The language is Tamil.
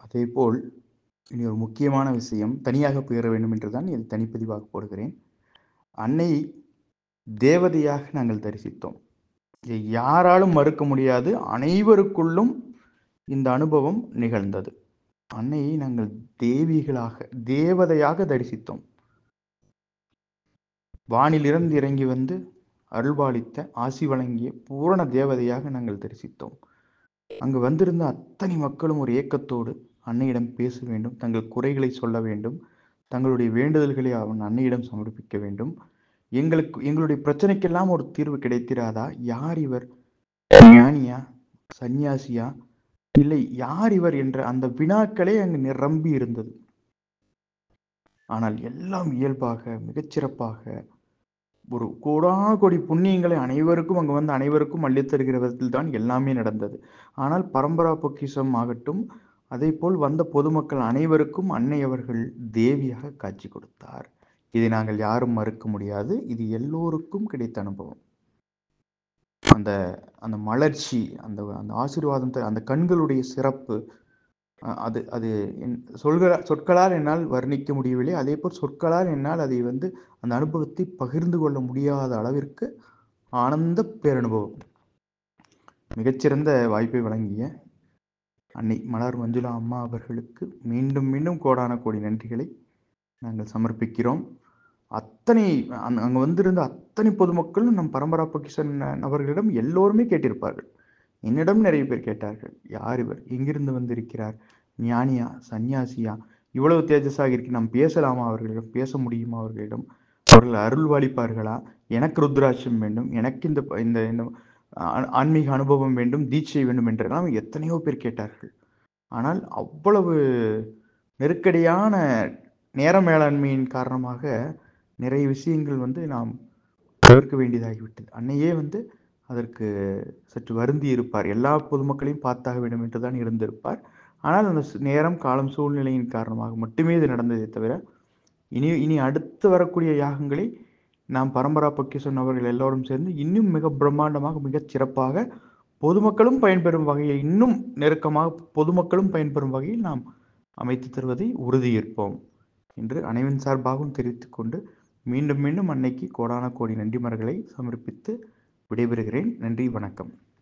அதேபோல் இனி ஒரு முக்கியமான விஷயம் தனியாக பெயர வேண்டும் என்று தான் இது தனிப்பதிவாக போடுகிறேன் அன்னை தேவதையாக நாங்கள் தரிசித்தோம் இதை யாராலும் மறுக்க முடியாது அனைவருக்குள்ளும் இந்த அனுபவம் நிகழ்ந்தது அன்னையை நாங்கள் தேவிகளாக தேவதையாக தரிசித்தோம் வானிலிருந்து இறங்கி வந்து அருள்பாலித்த ஆசி வழங்கிய பூரண தேவதையாக நாங்கள் தரிசித்தோம் அங்கு வந்திருந்த அத்தனை மக்களும் ஒரு ஏக்கத்தோடு அன்னையிடம் பேச வேண்டும் தங்கள் குறைகளை சொல்ல வேண்டும் தங்களுடைய வேண்டுதல்களை அவன் அன்னையிடம் சமர்ப்பிக்க வேண்டும் எங்களுக்கு எங்களுடைய பிரச்சனைக்கெல்லாம் ஒரு தீர்வு கிடைத்திராதா யார் இவர் ஞானியா சந்நியாசியா இல்லை யார் இவர் என்ற அந்த வினாக்களே அங்கு நிரம்பி இருந்தது ஆனால் எல்லாம் இயல்பாக மிகச்சிறப்பாக ஒரு கோடான கோடி புண்ணியங்களை அனைவருக்கும் அங்கு வந்து அனைவருக்கும் அள்ளித்தருகிற விதத்தில் தான் எல்லாமே நடந்தது ஆனால் பரம்பரா பொக்கிஷம் ஆகட்டும் அதே போல் வந்த பொதுமக்கள் அனைவருக்கும் அன்னை அவர்கள் தேவியாக காட்சி கொடுத்தார் இதை நாங்கள் யாரும் மறுக்க முடியாது இது எல்லோருக்கும் கிடைத்த அனுபவம் அந்த அந்த மலர்ச்சி அந்த அந்த ஆசீர்வாதம் த- அந்த கண்களுடைய சிறப்பு அ- அது அது என் சொல்களா சொற்களால் என்னால் வர்ணிக்க முடியவில்லை அதே போல் சொற்களால் என்னால் அதை வந்து அந்த அனுபவத்தை பகிர்ந்து கொள்ள முடியாத அளவிற்கு ஆனந்த பேரனுபவம் மிகச்சிறந்த வாய்ப்பை வழங்கிய அன்னை மலர் மஞ்சுளா அம்மா அவர்களுக்கு மீண்டும் மீண்டும் கோடான கோடி நன்றிகளை நாங்கள் சமர்ப்பிக்கிறோம் அத்தனை அங்க அங்க வந்திருந்த அத்தனை பொதுமக்களும் நம் பரம்பரா பொக்கிஷன் நபர்களிடம் எல்லோருமே கேட்டிருப்பார்கள் என்னிடம் நிறைய பேர் கேட்டார்கள் யார் இவர் எங்கிருந்து வந்திருக்கிறார் ஞானியா சந்நியாசியா இவ்வளவு தேஜஸாக இருக்கு நாம் பேசலாமா அவர்களிடம் பேச முடியுமா அவர்களிடம் அவர்கள் அருள் வாளிப்பார்களா எனக்கு ருத்ராட்சம் வேண்டும் எனக்கு இந்த ப- இந்த இந்த ஆ- ஆன்மீக அனுபவம் வேண்டும் தீட்சை வேண்டும் என்றெல்லாம் எத்தனையோ பேர் கேட்டார்கள் ஆனால் அவ்வளவு நெருக்கடியான நேர மேலாண்மையின் காரணமாக நிறைய விஷயங்கள் வந்து நாம் தவிர்க்க வேண்டியதாகிவிட்டது அன்னையே வந்து அதற்கு சற்று வருந்தி இருப்பார் எல்லா பொதுமக்களையும் பார்த்தாக வேண்டும் என்று தான் இருந்திருப்பார் ஆனால் அந்த சு- நேரம் காலம் சூழ்நிலையின் காரணமாக மட்டுமே இது நடந்ததே தவிர இனி இனி அடுத்து வரக்கூடிய யாகங்களை நாம் பரம்பரா பொக்கிஷன் அவர்கள் எல்லோரும் சேர்ந்து இன்னும் மிக பிரம்மாண்டமாக மிகச் சிறப்பாக பொதுமக்களும் பயன்பெறும் வகையில் இன்னும் நெருக்கமாக பொதுமக்களும் பயன்பெறும் வகையில் நாம் அமைத்து தருவதை உறுதியேற்போம் என்று அனைவரின் சார்பாகவும் தெரிவித்துக் கொண்டு மீண்டும் மீண்டும் அன்னைக்கு கோடான கோடி நன்றிமரங்களை சமர்ப்பித்து விடைபெறுகிறேன் நன்றி வணக்கம்